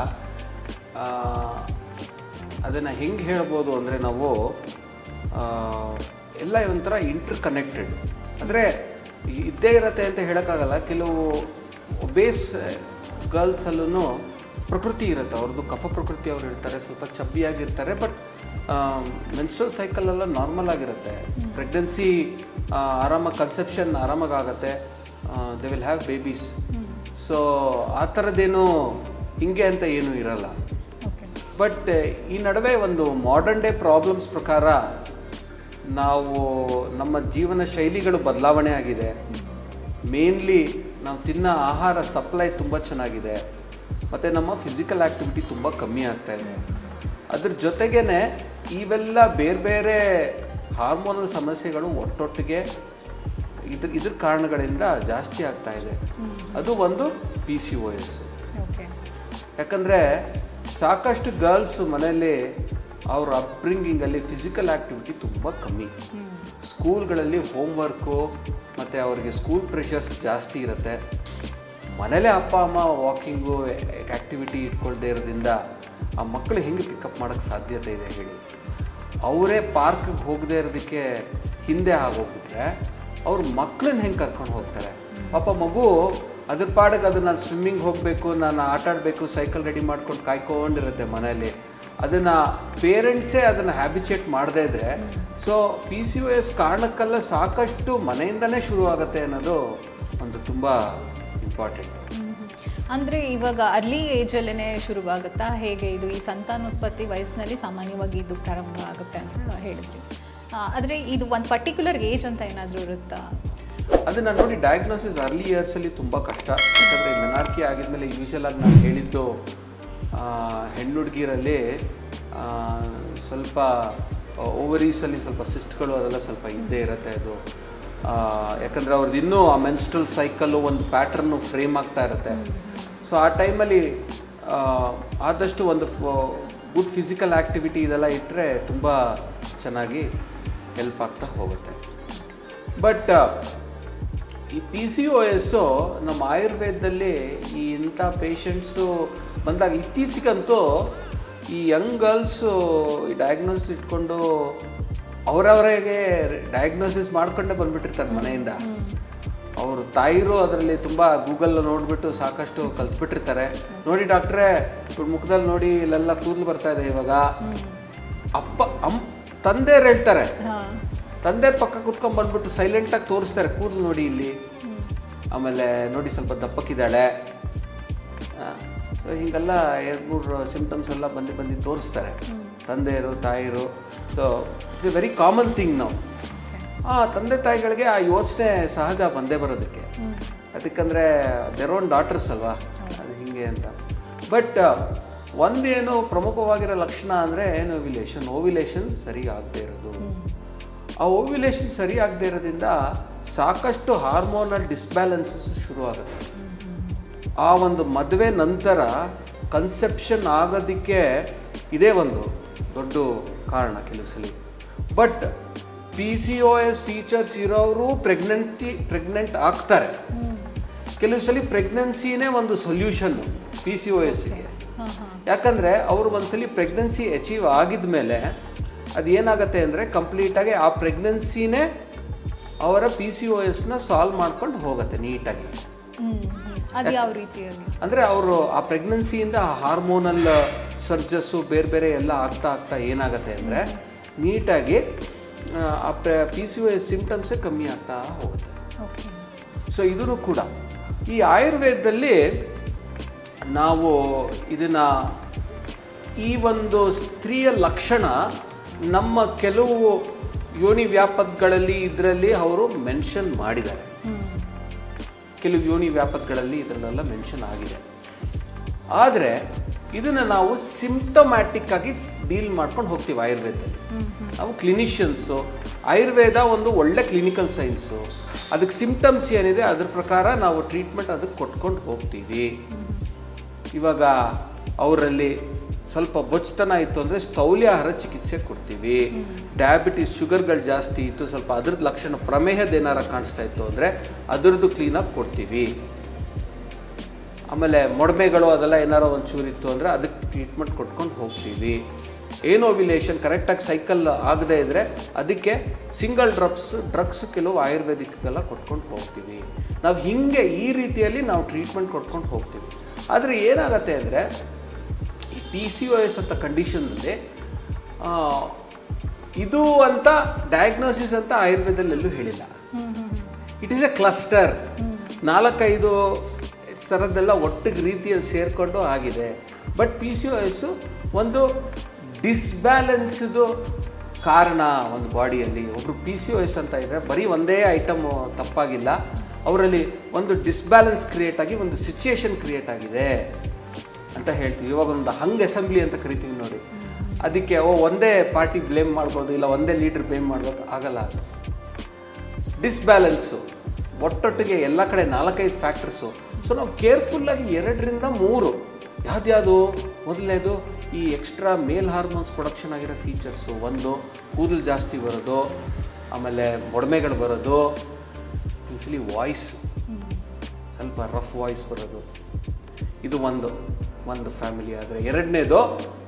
ಅದನ್ನು ಹೆಂಗೆ ಹೇಳ್ಬೋದು ಅಂದರೆ ನಾವು ಆ, ಎಲ್ಲ ಒಂಥರ ಇಂಟರ್ ಕನೆಕ್ಟೆಡ್ ಅಂದರೆ ಇದ್ದೇ ಇರತ್ತೆ ಅಂತ ಹೇಳೋಕ್ಕಾಗಲ್ಲ ಕೆಲವು ಬೇಸ್ ಗರ್ಲ್ಸಲ್ಲೂ ಪ್ರಕೃತಿ ಇರುತ್ತೆ ಅವ್ರದ್ದು ಕಫ ಪ್ರಕೃತಿ ಅವ್ರು ಇರ್ತಾರೆ ಸ್ವಲ್ಪ ಚಬ್ಬಿಯಾಗಿರ್ತಾರೆ ಬಟ್ ಮೆನ್ಸ್ಟ್ರಲ್ ಸೈಕಲೆಲ್ಲ ನಾರ್ಮಲ್ ಆಗಿರುತ್ತೆ ಪ್ರೆಗ್ನೆನ್ಸಿ ಆರಾಮಾಗಿ ಕನ್ಸೆಪ್ಷನ್ ಆರಾಮಾಗಿ ಆಗುತ್ತೆ they will have babies so ಆ ಥರದ್ದೇನು ಹಿಂಗೆ ಅಂತ ಏನೂ ಇರಲ್ಲ ಓಕೆ ಬಟ್ ಈ ನಡುವೆ ಒಂದು ಮಾಡರ್ನ್ ಡೇ ಪ್ರಾಬ್ಲಮ್ಸ್ ಪ್ರಕಾರ ನಾವು ನಮ್ಮ ಜೀವನ ಶೈಲಿಗಳು ಬದಲಾವಣೆ ಆಗಿದೆ ಮೇನ್ಲಿ ನಾವು ತಿನ್ನೋ ಆಹಾರ ಸಪ್ಲೈ ತುಂಬ ಚೆನ್ನಾಗಿದೆ ಮತ್ತು ನಮ್ಮ ಫಿಸಿಕಲ್ ಆ್ಯಕ್ಟಿವಿಟಿ ತುಂಬ ಕಮ್ಮಿ ಆಗ್ತಾ ಇದೆ ಅದ್ರ ಜೊತೆಗೇನೆ ಇವೆಲ್ಲ ಬೇರೆ ಬೇರೆ ಹಾರ್ಮೋನಲ್ ಸಮಸ್ಯೆಗಳು ಒಟ್ಟೊಟ್ಟಿಗೆ ಇದ್ರ ಇದ್ರ ಕಾರಣಗಳಿಂದ ಜಾಸ್ತಿ ಆಗ್ತಾ ಇದೆ ಅದು ಒಂದು P C O S okay ಯಾಕಂದರೆ ಸಾಕಷ್ಟು ಗರ್ಲ್ಸ್ ಮನೆಯಲ್ಲಿ ಅವ್ರ ಅಪ್ಬ್ರಿಂಗಿಂಗಲ್ಲಿ ಫಿಸಿಕಲ್ ಆ್ಯಕ್ಟಿವಿಟಿ ತುಂಬ ಕಮ್ಮಿ ಸ್ಕೂಲ್ಗಳಲ್ಲಿ ಹೋಮ್ವರ್ಕು ಮತ್ತು ಅವರಿಗೆ ಸ್ಕೂಲ್ ಪ್ರೆಷರ್ಸ್ ಜಾಸ್ತಿ ಇರುತ್ತೆ ಮನೇಲೇ ಅಪ್ಪ ಅಮ್ಮ ವಾಕಿಂಗು ಆ್ಯಕ್ಟಿವಿಟಿ ಇಟ್ಕೊಳ್ದೇ ಇರೋದ್ರಿಂದ ಆ ಮಕ್ಕಳು ಹೆಂಗೆ ಪಿಕಪ್ ಮಾಡೋಕ್ಕೆ ಸಾಧ್ಯತೆ ಇದೆ ಹೇಳಿ ಅವರೇ ಪಾರ್ಕ್ಗೆ ಹೋಗದೇ ಇರೋದಕ್ಕೆ ಹಿಂದೆ ಆಗೋಗ್ಬಿಟ್ರೆ ಅವ್ರ ಮಕ್ಕಳನ್ನ ಹೆಂಗೆ ಕರ್ಕೊಂಡು ಹೋಗ್ತಾರೆ ಪಾಪ ಮಗು ಅದ್ರ ಪಾಡಿಗೆ ಅದು ನಾನು ಸ್ವಿಮ್ಮಿಂಗ್ ಹೋಗಬೇಕು ನಾನು ಆಟ ಆಡಬೇಕು ಸೈಕಲ್ ರೆಡಿ ಮಾಡ್ಕೊಂಡು ಕಾಯ್ಕೊಂಡಿರುತ್ತೆ ಮನೆಯಲ್ಲಿ ಅದನ್ನು ಪೇರೆಂಟ್ಸೇ ಅದನ್ನು ಹ್ಯಾಬಿಚೇಟ್ ಮಾಡದೇ ಇದ್ರೆ so P C O S ಕಾರಣಕ್ಕೆಲ್ಲ ಸಾಕಷ್ಟು ಮನೆಯಿಂದನೇ ಶುರು ಆಗುತ್ತೆ ಅನ್ನೋದು ಒಂದು ತುಂಬ ಇಂಪಾರ್ಟೆಂಟ್ ಅಂದರೆ ಇವಾಗ ಅರ್ಲಿ ಏಜಲ್ಲೇ ಶುರುವಾಗುತ್ತಾ ಹೇಗೆ ಇದು ಈ ಸಂತಾನೋತ್ಪತ್ತಿ ವಯಸ್ಸಿನಲ್ಲಿ ಸಾಮಾನ್ಯವಾಗಿ ಇದು ಪ್ರಾರಂಭ ಆಗುತ್ತೆ ಅಂತ ಹೇಳಿದ್ರಿ ಆದರೆ ಇದು ಒಂದು ಪರ್ಟಿಕ್ಯುಲರ್ ಏಜ್ ಅಂತ ಏನಾದರೂ ಇರುತ್ತಾ ಅದನ್ನು ನೋಡಿ ಡಯಾಗ್ನೋಸಿಸ್ ಅರ್ಲಿ ಇಯರ್ಸಲ್ಲಿ ತುಂಬ ಕಷ್ಟ ಯಾಕಂದರೆ ಮೆನಾರ್ಕಿ ಆಗಿದ್ಮೇಲೆ ಯೂಶಲ್ ಆಗಿ ನಾನು ಹೇಳಿದ್ದು ಆ, ಹೆಣ್ಣುಡುಗಿರಲ್ಲಿ ಆ, ಸ್ವಲ್ಪ ಓವರೀಸಲ್ಲಿ ಸ್ವಲ್ಪ ಸಿಸ್ಟ್ಗಳು ಅದೆಲ್ಲ ಸ್ವಲ್ಪ ಇದ್ದೇ ಇರುತ್ತೆ ಅದು ಆ, ಯಾಕಂದರೆ ಅವ್ರದ್ದು ಇನ್ನೂ ಆ ಮೆನ್ಸ್ಟ್ರಲ್ ಸೈಕಲ್ಲು ಒಂದು ಪ್ಯಾಟ್ರನ್ನು ಫ್ರೇಮ್ ಆಗ್ತಾ ಇರುತ್ತೆ ಸೊ ಆ ಟೈಮಲ್ಲಿ ಆದಷ್ಟು ಒಂದು ಗುಡ್ ಫಿಸಿಕಲ್ ಆ್ಯಕ್ಟಿವಿಟಿ ಇದೆಲ್ಲ ಇಟ್ಟರೆ ತುಂಬ ಚೆನ್ನಾಗಿ ಹೆಲ್ಪ್ ಆಗ್ತಾ ಹೋಗುತ್ತೆ ಬಟ್ ಈ ಪಿ ಸಿ ಒ ಎಸ್ಸು ನಮ್ಮ ಆಯುರ್ವೇದದಲ್ಲಿ ಈ ಇಂಥ ಪೇಷಂಟ್ಸು ಬಂದಾಗ ಇತ್ತೀಚೆಗಂತೂ ಈ ಯಂಗ್ ಗರ್ಲ್ಸು ಈ ಡಯಾಗ್ನೋಸ್ ಇಟ್ಕೊಂಡು ಅವರವರಿಗೆ ಡಯಾಗ್ನೋಸಿಸ್ ಮಾಡ್ಕೊಂಡೇ ಬಂದ್ಬಿಟ್ಟಿರ್ತಾರೆ ಮನೆಯಿಂದ ಅವರು ತಾಯಿರು ಅದರಲ್ಲಿ ತುಂಬ ಗೂಗಲ್ ನೋಡಿಬಿಟ್ಟು ಸಾಕಷ್ಟು ಕಲ್ತ್ಬಿಟ್ಟಿರ್ತಾರೆ ನೋಡಿ ಡಾಕ್ಟ್ರೇ ಇವ್ರ ಮುಖದಲ್ಲಿ ನೋಡಿ ಇಲ್ಲೆಲ್ಲ ಕೂದಲು ಬರ್ತಾ ಇದೆ ಇವಾಗ ಅಪ್ಪ ಅಮ್ ತಂದೆಯರು ಹೇಳ್ತಾರೆ ಹಾಂ ತಂದೆ ಪಕ್ಕ ಕುತ್ಕೊಂಡ್ ಬಂದ್ಬಿಟ್ಟು ಸೈಲೆಂಟಾಗಿ ತೋರಿಸ್ತಾರೆ ಕೂದಲು ನೋಡಿ ಇಲ್ಲಿ ಆಮೇಲೆ ನೋಡಿ ಸ್ವಲ್ಪ ದಪ್ಪಕ್ಕಿದ್ದಾಳೆ ಸೊ ಹಿಂಗೆಲ್ಲ ಎರಡು ಮೂರು ಸಿಮ್ಟಮ್ಸ್ ಎಲ್ಲ ಬಂದು ಬಂದು ತೋರಿಸ್ತಾರೆ ತಂದೆಯರು ತಾಯಿರು so it's a very common thing ನಾವು ಆ ತಂದೆ ತಾಯಿಗಳಿಗೆ ಆ ಯೋಚನೆ ಸಹಜ ಬಂದೇ ಬರೋದಕ್ಕೆ ಅದಕ್ಕಂದರೆ ದೇರ್ ಓನ್ ಡಾಟರ್ಸ್ ಅಲ್ವಾ ಅದು ಹಿಂಗೆ ಅಂತ ಬಟ್ ಒಂದೇನು ಪ್ರಮುಖವಾಗಿರೋ ಲಕ್ಷಣ ಅಂದರೆ ಏನು ಓವಿಲೇಷನ್ ಓವಿಲೇಷನ್ ಸರಿ ಆಗದೆ ಇರೋದು ಆ ಓವ್ಯುಲೇಷನ್ ಸರಿ ಆಗದೆ ಇರೋದ್ರಿಂದ ಸಾಕಷ್ಟು ಹಾರ್ಮೋನಲ್ ಡಿಸ್ಬ್ಯಾಲೆನ್ಸಸ್ ಶುರು ಆಗುತ್ತೆ ಆ ಒಂದು ಮದುವೆ ನಂತರ ಕನ್ಸೆಪ್ಷನ್ ಆಗೋದಕ್ಕೆ ಇದೇ ಒಂದು ದೊಡ್ಡ ಕಾರಣ ಕೆಲವು ಸಲ but P C O S features ಇರೋರು ಪ್ರೆಗ್ನೆಂಟಿ ಪ್ರೆಗ್ನೆಂಟ್ ಆಗ್ತಾರೆ ಕೆಲವು ಸಲ ಪ್ರೆಗ್ನೆನ್ಸಿನೇ ಒಂದು ಸೊಲ್ಯೂಷನ್ನು ಪಿ ಸಿ ಒ ಎಸ್ಗೆ ಹಾಂ ಹಾಂ ಯಾಕಂದರೆ ಅವರು ಒಂದ್ಸಲಿ ಪ್ರೆಗ್ನೆನ್ಸಿ ಅಚೀವ್ ಆಗಿದ ಮೇಲೆ ಅದು ಏನಾಗುತ್ತೆ ಅಂದರೆ ಕಂಪ್ಲೀಟಾಗಿ ಆ ಪ್ರೆಗ್ನೆನ್ಸಿನೇ ಅವರ ಪಿ ಸಿ ಒ ಎಸ್ನ ಸಾಲ್ವ್ ಮಾಡ್ಕೊಂಡು ಹೋಗುತ್ತೆ ನೀಟಾಗಿ ಹ್ಞೂ ಅದು ಯಾವ ರೀತಿಯಾಗಿ ಅಂದರೆ ಅವರು ಆ ಪ್ರೆಗ್ನೆನ್ಸಿಯಿಂದ ಹಾರ್ಮೋನಲ್ ಸರ್ಜಸ್ಸು ಬೇರೆ ಬೇರೆ ಎಲ್ಲ ಆಗ್ತಾ ಆಗ್ತಾ ಏನಾಗುತ್ತೆ ಅಂದರೆ ನೀಟಾಗಿ ಆ, ಆ ಪಿ ಸಿ ಒ ಎಸ್ ಸಿಮ್ಟಮ್ಸೇ ಕಮ್ಮಿ ಆಗ್ತಾ ಹೋಗುತ್ತೆ ಓಕೆ ಸೊ ಇದೂ ಕೂಡ ಈ ಆಯುರ್ವೇದದಲ್ಲಿ ನಾವು ಇದನ್ನು ಈ ಒಂದು ಸ್ತ್ರೀಯ ಲಕ್ಷಣ ನಮ್ಮ ಕೆಲವು ಯೋನಿ ವ್ಯಾಪಕಗಳಲ್ಲಿ ಇದರಲ್ಲಿ ಅವರು ಮೆನ್ಷನ್ ಮಾಡಿದ್ದಾರೆ ಕೆಲವು ಯೋನಿ ವ್ಯಾಪಕಗಳಲ್ಲಿ ಇದರಲ್ಲೆಲ್ಲ ಮೆನ್ಷನ್ ಆಗಿದೆ ಆದರೆ ಇದನ್ನು ನಾವು ಸಿಂಪ್ಟಮ್ಯಾಟಿಕ್ ಆಗಿ ಡೀಲ್ ಮಾಡ್ಕೊಂಡು ಹೋಗ್ತೀವಿ ಆಯುರ್ವೇದದಲ್ಲಿ ನಾವು ಕ್ಲಿನಿಷಿಯನ್ಸು ಆಯುರ್ವೇದ ಒಂದು ಒಳ್ಳೆ ಕ್ಲಿನಿಕಲ್ ಸೈನ್ಸು ಅದಕ್ಕೆ ಸಿಂಪ್ಟಮ್ಸ್ ಏನಿದೆ ಅದ್ರ ಪ್ರಕಾರ ನಾವು ಟ್ರೀಟ್ಮೆಂಟ್ ಅದಕ್ಕೆ ಕೊಟ್ಕೊಂಡು ಹೋಗ್ತೀವಿ ಇವಾಗ ಅವರಲ್ಲಿ ಸ್ವಲ್ಪ ಬೊಚ್ಚತನ ಇತ್ತು ಅಂದರೆ ಸ್ಥೌಲ್ಯಾಹಾರ ಚಿಕಿತ್ಸೆ ಕೊಡ್ತೀವಿ ಡಯಾಬಿಟಿಸ್ ಶುಗರ್ಗಳು ಜಾಸ್ತಿ ಇತ್ತು ಸ್ವಲ್ಪ ಅದ್ರದ್ದು ಲಕ್ಷಣ ಪ್ರಮೇಹದ ಏನಾರ ಕಾಣಿಸ್ತಾ ಇತ್ತು ಅಂದರೆ ಅದರದ್ದು ಕ್ಲೀನಾಗಿ ಕೊಡ್ತೀವಿ ಆಮೇಲೆ ಮೊಡಮೆಗಳು ಅದೆಲ್ಲ ಏನಾರೋ ಒಂಚೂರು ಇತ್ತು ಅಂದರೆ ಅದಕ್ಕೆ ಟ್ರೀಟ್ಮೆಂಟ್ ಕೊಟ್ಕೊಂಡು ಹೋಗ್ತೀವಿ ಏನು ಓವಿಲೇಷನ್ ಕರೆಕ್ಟಾಗಿ ಸೈಕಲ್ ಆಗದೇ ಇದ್ದರೆ ಅದಕ್ಕೆ ಸಿಂಗಲ್ ಡ್ರಪ್ಸ್ ಡ್ರಗ್ಸ್ ಕೆಲವು ಆಯುರ್ವೇದಿಕ್ಗೆಲ್ಲ ಕೊಟ್ಕೊಂಡು ಹೋಗ್ತೀವಿ ನಾವು ಹೀಗೆ ಈ ರೀತಿಯಲ್ಲಿ ನಾವು ಟ್ರೀಟ್ಮೆಂಟ್ ಕೊಟ್ಕೊಂಡು ಹೋಗ್ತೀವಿ ಆದರೆ ಏನಾಗತ್ತೆ ಅಂದರೆ ಈ ಪಿ ಸಿ ಒ ಎಸ್ ಅಂತ ಕಂಡೀಷನಲ್ಲಿ ಇದು ಅಂತ ಡಯಾಗ್ನೋಸಿಸ್ ಅಂತ ಆಯುರ್ವೇದದಲ್ಲಿ ಎಲ್ಲೂ ಹೇಳಿಲ್ಲ ಇಟ್ ಈಸ್ ಎ ಕ್ಲಸ್ಟರ್ ನಾಲ್ಕೈದು ಥರದ್ದೆಲ್ಲ ಒಟ್ಟಿಗೆ ರೀತಿಯಲ್ಲಿ ಸೇರಿಕೊಂಡು ಆಗಿದೆ but P C O S ಒಂದು ಡಿಸ್ಬ್ಯಾಲೆನ್ಸ್ದು ಕಾರಣ ಒಂದು ಬಾಡಿಯಲ್ಲಿ ಒಬ್ಬರು ಪಿ ಸಿ ಒ ಎಸ್ ಅಂತ ಇದ್ದಾರೆ ಬರೀ ಒಂದೇ ಐಟಮ್ ತಪ್ಪಾಗಿಲ್ಲ ಅವರಲ್ಲಿ ಒಂದು ಡಿಸ್ಬ್ಯಾಲೆನ್ಸ್ ಕ್ರಿಯೇಟ್ ಆಗಿ ಒಂದು ಸಿಚುಯೇಷನ್ ಕ್ರಿಯೇಟ್ ಆಗಿದೆ ಅಂತ ಹೇಳ್ತೀವಿ ಇವಾಗ ಒಂದು ಹಂಗ್ ಅಸೆಂಬ್ಲಿ ಅಂತ ಕರಿತೀವಿ ನೋಡಿ ಅದಕ್ಕೆ ಓ ಒಂದೇ ಪಾರ್ಟಿ ಬ್ಲೇಮ್ ಮಾಡ್ಬೋದು ಇಲ್ಲ ಒಂದೇ ಲೀಡರ್ ಬ್ಲೇಮ್ ಮಾಡ್ಬೇಕು ಆಗಲ್ಲ ಅದು ಡಿಸ್ಬ್ಯಾಲೆನ್ಸು ಒಟ್ಟೊಟ್ಟಿಗೆ ಎಲ್ಲ ಕಡೆ ನಾಲ್ಕೈದು ಫ್ಯಾಕ್ಟರ್ಸು ಸೊ ನಾವು ಕೇರ್ಫುಲ್ಲಾಗಿ ಎರಡರಿಂದ ಮೂರು ಯಾವ್ದ್ಯಾವುದು ಮೊದಲನೇದು ಈ ಎಕ್ಸ್ಟ್ರಾ ಮೇಲ್ ಹಾರ್ಮೋನ್ಸ್ ಪ್ರೊಡಕ್ಷನ್ ಆಗಿರೋ ಫೀಚರ್ಸು ಒಂದು ಕೂದಲು ಜಾಸ್ತಿ ಬರೋದು ಆಮೇಲೆ ಮೊಡಮೆಗಳು ಬರೋದು ಯೂಸ್ಲಿ ವಾಯ್ಸ್ ಸ್ವಲ್ಪ ರಫ್ ವಾಯ್ಸ್ ಬರೋದು ಇದು ಒಂದು ಒಂದು ಫ್ಯಾಮಿಲಿ ಆದರೆ ಎರಡನೇದು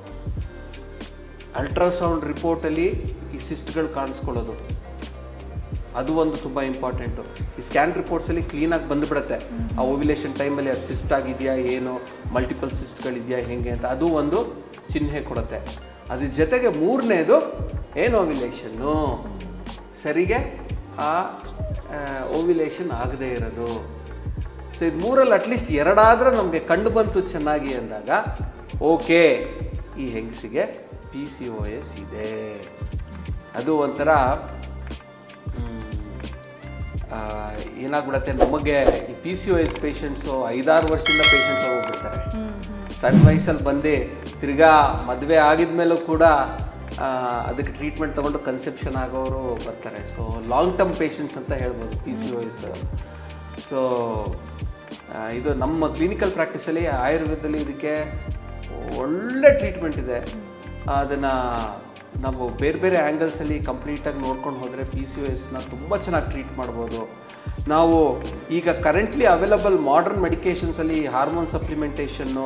ಅಲ್ಟ್ರಾಸೌಂಡ್ ರಿಪೋರ್ಟಲ್ಲಿ ಈ ಸಿಸ್ಟ್ಗಳು ಕಾಣಿಸ್ಕೊಳ್ಳೋದು ಅದು ಒಂದು ತುಂಬ ಇಂಪಾರ್ಟೆಂಟು ಈ ಸ್ಕ್ಯಾನ್ ರಿಪೋರ್ಟ್ಸಲ್ಲಿ ಕ್ಲೀನಾಗಿ ಬಂದುಬಿಡುತ್ತೆ ಆ ಓವಿಲೇಷನ್ ಟೈಮಲ್ಲಿ ಅದು ಸಿಸ್ಟ್ ಆಗಿದೆಯಾ ಏನು ಮಲ್ಟಿಪಲ್ ಸಿಸ್ಟ್ಗಳಿದೆಯಾ ಹೇಗೆ ಅಂತ ಅದು ಒಂದು ಚಿಹ್ನೆ ಕೊಡುತ್ತೆ ಅದ್ರ ಜೊತೆಗೆ ಮೂರನೇದು ಏನು ಓವಿಲೇಷನ್ನು ಸರಿಗೆ ಆ ಓವಿಲೇಷನ್ ಆಗದೇ ಇರೋದು ಸೊ ಇದು ಮೂರಲ್ಲಿ ಅಟ್ಲೀಸ್ಟ್ ಎರಡಾದ್ರೆ ನಮಗೆ ಕಂಡು ಬಂತು ಚೆನ್ನಾಗಿ ಅಂದಾಗ ಓಕೆ ಈ ಹೆಂಗಸಿಗೆ ಪಿ ಸಿ ಒ ಎಸ್ ಇದೆ ಅದು ಒಂಥರ ಮ್, ಆ, ಏನಾಗ್ಬಿಡತ್ತೆ ನಮಗೆ ಈ P C O S patients ಐದಾರು ವರ್ಷದಿಂದ ಪೇಷಂಟ್ಸ್ ಹೋಗ್ಬಿಡ್ತಾರೆ ಸಣ್ಣ ವಯಸ್ಸಲ್ಲಿ ಬಂದು ತಿರ್ಗಾ ಮದುವೆ ಆಗಿದ ಮೇಲೂ ಕೂಡ ಆ, ಅದಕ್ಕೆ ಟ್ರೀಟ್ಮೆಂಟ್ ತೊಗೊಂಡು ಕನ್ಸೆಪ್ಷನ್ ಆಗೋರು ಬರ್ತಾರೆ ಸೊ ಲಾಂಗ್ ಟರ್ಮ್ ಪೇಷಂಟ್ಸ್ ಅಂತ ಹೇಳ್ಬೋದು P C O S so ಇದು ನಮ್ಮ ಕ್ಲಿನಿಕಲ್ ಪ್ರಾಕ್ಟೀಸಲ್ಲಿ ಆಯುರ್ವೇದದಲ್ಲಿ ಇದಕ್ಕೆ ಒಳ್ಳೆ ಟ್ರೀಟ್ಮೆಂಟ್ ಇದೆ ಅದನ್ನು ನಾವು ಬೇರೆ ಬೇರೆ ಆ್ಯಂಗಲ್ಸಲ್ಲಿ ಕಂಪ್ಲೀಟಾಗಿ ನೋಡ್ಕೊಂಡು ಹೋದರೆ ಪಿ ಸಿ ಒ ಎಸ್ನ ತುಂಬ ಚೆನ್ನಾಗಿ ಟ್ರೀಟ್ ಮಾಡ್ಬೋದು ನಾವು ಈಗ ಕರೆಂಟ್ಲಿ ಅವೈಲಬಲ್ ಮಾಡರ್ನ್ ಮೆಡಿಕೇಷನ್ಸಲ್ಲಿ ಹಾರ್ಮೋನ್ ಸಪ್ಲಿಮೆಂಟೇಷನ್ನು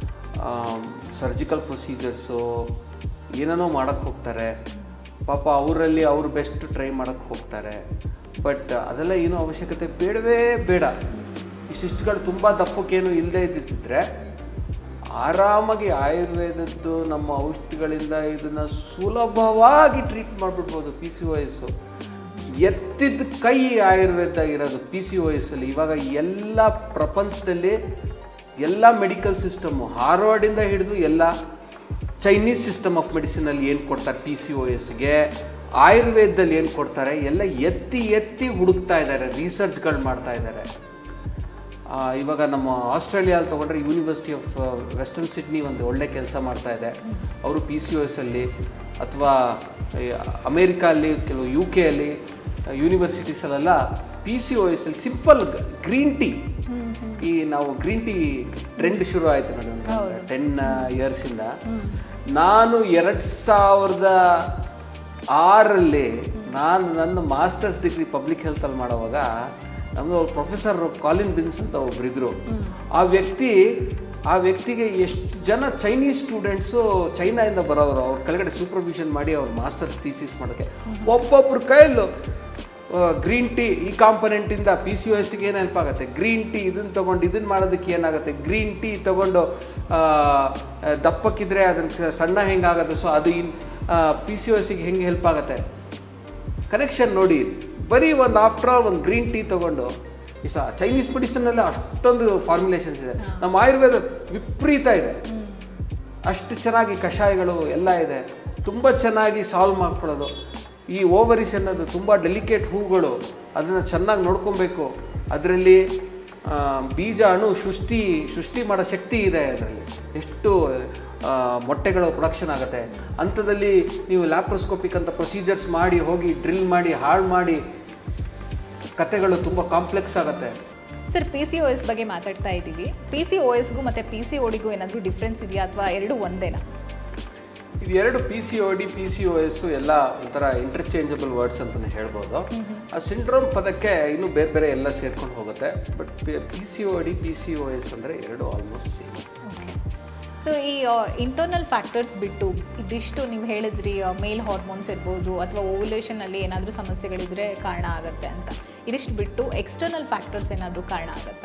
ಸರ್ಜಿಕಲ್ ಪ್ರೊಸೀಜರ್ಸು ಏನೇನೋ ಮಾಡೋಕ್ಕೆ ಹೋಗ್ತಾರೆ ಪಾಪ ಅವರಲ್ಲಿ ಅವ್ರು ಬೆಸ್ಟ್ ಟ್ರೈ ಮಾಡೋಕ್ಕೆ ಹೋಗ್ತಾರೆ ಬಟ್ ಅದೆಲ್ಲ ಏನೂ ಅವಶ್ಯಕತೆ ಬೇಡವೇ ಬೇಡ ಈ ಸಿಸ್ಟ್ಗಳು ತುಂಬ ದಪ್ಪಕ್ಕೇನು ಇಲ್ಲದೆ ಇದ್ದಿದ್ದರೆ ಆರಾಮಾಗಿ ಆಯುರ್ವೇದದ್ದು ನಮ್ಮ ಔಷಧಿಗಳಿಂದ ಇದನ್ನು ಸುಲಭವಾಗಿ ಟ್ರೀಟ್ ಮಾಡಿಬಿಡ್ಬೋದು ಪಿ ಸಿ ಒ ಎಸ್ಸು ಎತ್ತಿದ ಕೈ ಆಯುರ್ವೇದ ಇರೋದು ಪಿ ಸಿ ಒ ಎಸ್ಸಲ್ಲಿ ಇವಾಗ ಎಲ್ಲ ಪ್ರಪಂಚದಲ್ಲಿ ಎಲ್ಲ ಮೆಡಿಕಲ್ ಸಿಸ್ಟಮು ಹಾರ್ವರ್ಡಿಂದ ಹಿಡಿದು ಎಲ್ಲ ಚೈನೀಸ್ ಸಿಸ್ಟಮ್ ಆಫ್ ಮೆಡಿಸಿನಲ್ಲಿ ಏನು ಕೊಡ್ತಾರೆ ಪಿ ಸಿ ಒ ಎಸ್ಗೆ ಆಯುರ್ವೇದದಲ್ಲಿ ಏನು ಕೊಡ್ತಾರೆ ಎಲ್ಲ ಎತ್ತಿ ಎತ್ತಿ ಹುಡುಕ್ತಾ ಇದ್ದಾರೆ ರಿಸರ್ಚ್ಗಳು ಮಾಡ್ತಾ ಇದ್ದಾರೆ ಆ, ಇವಾಗ ನಮ್ಮ ಆಸ್ಟ್ರೇಲಿಯಲ್ಲಿ ತೊಗೊಂಡ್ರೆ ಯೂನಿವರ್ಸಿಟಿ ಆಫ್ ವೆಸ್ಟರ್ನ್ ಸಿಡ್ನಿ ಒಂದು ಒಳ್ಳೆ ಕೆಲಸ ಮಾಡ್ತಾ ಇದೆ ಅವರು ಪಿ ಸಿ ಒ ಎಸ್ಸಲ್ಲಿ ಅಥವಾ ಅಮೇರಿಕಾ ಅಲ್ಲಿ ಕೆಲವು ಯು ಕೆ ಅಲ್ಲಿ ಯೂನಿವರ್ಸಿಟೀಸಲ್ಲೆಲ್ಲ ಪಿ ಸಿ ಒ ಎಸ್ ಅಲ್ಲಿ ಸಿಂಪಲ್ ಗ್ರೀನ್ ಟೀ ಈ ನಾವು ಗ್ರೀನ್ ಟೀ ಟ್ರೆಂಡ್ ಶುರು ಆಯಿತು ನೋಡಿ ಒಂದು ಟೆನ್ ಇಯರ್ಸಿಂದ ನಾನು ಎರಡು ಸಾವಿರದ ಆರಲ್ಲಿ ನಾನು ನನ್ನ ಮಾಸ್ಟರ್ಸ್ ಡಿಗ್ರಿ ಪಬ್ಲಿಕ್ ಹೆಲ್ತಲ್ಲಿ ಮಾಡೋವಾಗ ನಮ್ಮದು ಪ್ರೊಫೆಸರ್ ಕಾಲಿನ್ ಬಿನ್ಸ್ ಅಂತ ಒಬ್ರು ಇದ್ರು ಆ ವ್ಯಕ್ತಿ ಆ ವ್ಯಕ್ತಿಗೆ ಎಷ್ಟು ಜನ ಚೈನೀಸ್ ಸ್ಟೂಡೆಂಟ್ಸು ಚೈನಾಯಿಂದ ಬರೋರು ಅವ್ರ ಕೆಳಗಡೆ ಸೂಪರ್ವಿಷನ್ ಮಾಡಿ ಅವ್ರ ಮಾಸ್ಟರ್ಸ್ ಥೀಸಿಸ್ ಮಾಡೋಕ್ಕೆ ಒಬ್ಬೊಬ್ರ ಕೈಯಲ್ಲೂ ಗ್ರೀನ್ ಟೀ ಈ ಕಾಂಪೊನೆಂಟಿಂದ ಪಿ ಸಿ ಒ ಎಸ್ಗೆ ಏನು ಹೆಲ್ಪ್ ಆಗುತ್ತೆ ಗ್ರೀನ್ ಟೀ ಇದನ್ನು ತೊಗೊಂಡು ಇದನ್ನು ಮಾಡೋದಕ್ಕೆ ಏನಾಗುತ್ತೆ ಗ್ರೀನ್ ಟೀ ತೊಗೊಂಡು ಆ, ದಪ್ಪಕ್ಕಿದ್ರೆ ಅದನ್ನು ಸಣ್ಣ ಹೆಂಗಾಗುತ್ತೆ ಸೊ ಅದು ಇನ್ ಪಿ ಸಿ ಒ ಎಸ್ಗೆ ಹೆಂಗೆ ಹೆಲ್ಪ್ ಆಗುತ್ತೆ ಕನೆಕ್ಷನ್ ನೋಡಿ ಬರೀ ಒಂದು ಆಫ್ಟರ್ ಆಲ್ ಒಂದು ಗ್ರೀನ್ ಟೀ ತೊಗೊಂಡು ಇಷ್ಟ ಚೈನೀಸ್ ಮೆಡಿಸನ್ನಲ್ಲಿ ಅಷ್ಟೊಂದು ಫಾರ್ಮುಲೇಷನ್ಸ್ ಇದೆ ನಮ್ಮ ಆಯುರ್ವೇದ ವಿಪರೀತ ಇದೆ ಅಷ್ಟು ಚೆನ್ನಾಗಿ ಕಷಾಯಗಳು ಎಲ್ಲ ಇದೆ ತುಂಬ ಚೆನ್ನಾಗಿ ಸಾಲ್ವ್ ಮಾಡ್ಕೊಳ್ಳೋದು ಈ ಓವರಿಸ್ ಅನ್ನೋದು ತುಂಬ ಡೆಲಿಕೇಟ್ ಹೂಗಳು ಅದನ್ನು ಚೆನ್ನಾಗಿ ನೋಡ್ಕೊಬೇಕು ಅದರಲ್ಲಿ ಬೀಜ ಅಣು ಸೃಷ್ಟಿ ಸೃಷ್ಟಿ ಮಾಡೋ ಶಕ್ತಿ ಇದೆ ಅದರಲ್ಲಿ ಎಷ್ಟು ಆ, ಮೊಟ್ಟೆಗಳು ಪ್ರೊಡಕ್ಷನ್ ಆಗುತ್ತೆ ಅಂಥದ್ದಲ್ಲಿ ನೀವು ಲ್ಯಾಪ್ರೋಸ್ಕೋಪಿಕ್ ಅಂತ ಪ್ರೊಸೀಜರ್ಸ್ ಮಾಡಿ ಹೋಗಿ ಡ್ರಿಲ್ ಮಾಡಿ ಹಾಳು ಮಾಡಿ ಕತೆಗಳು ತುಂಬ ಕಾಂಪ್ಲೆಕ್ಸ್ ಆಗುತ್ತೆ sir P C O S ಬಗ್ಗೆ ಮಾತಾಡ್ತಾ ಇದ್ದೀವಿ ಪಿ ಸಿ ಒ ಎಸ್ಗೂ ಮತ್ತು ಪಿ ಸಿ ಓಡಿಗೂ ಏನಾದರೂ ಡಿಫ್ರೆನ್ಸ್ ಇದೆಯಾ ಅಥವಾ ಎರಡು ಒಂದೇನಾ ಇದು ಎರಡು P C O D P C O S ಎಲ್ಲ ಒಂಥರ ಇಂಟರ್ಚೇಂಜಬಲ್ ವರ್ಡ್ಸ್ ಅಂತಲೇ ಹೇಳ್ಬೋದು ಆ ಸಿಂಡ್ರೋಮ್ ಪದಕ್ಕೆ ಇನ್ನೂ ಬೇರೆ ಬೇರೆ ಎಲ್ಲ ಸೇರ್ಕೊಂಡು ಹೋಗುತ್ತೆ but P C O D P C O S ಅಂದರೆ ಎರಡು ಆಲ್ಮೋಸ್ಟ್ ಸೇಮ್ ಓಕೆ ಸೊ ಈ ಇಂಟರ್ನಲ್ ಫ್ಯಾಕ್ಟರ್ಸ್ ಬಿಟ್ಟು ಇದಿಷ್ಟು ನೀವು ಹೇಳಿದ್ರಿ ಮೇಲ್ ಹಾರ್ಮೋನ್ಸ್ ಇರ್ಬೋದು ಅಥವಾ ಓವ್ಯುಲೇಷನಲ್ಲಿ ಏನಾದರೂ ಸಮಸ್ಯೆಗಳಿದ್ರೆ ಕಾರಣ ಆಗುತ್ತೆ ಅಂತ ಇದಿಷ್ಟು ಬಿಟ್ಟು ಎಕ್ಸ್ಟರ್ನಲ್ ಫ್ಯಾಕ್ಟರ್ಸ್ ಏನಾದರೂ ಕಾರಣ ಆಗುತ್ತಾ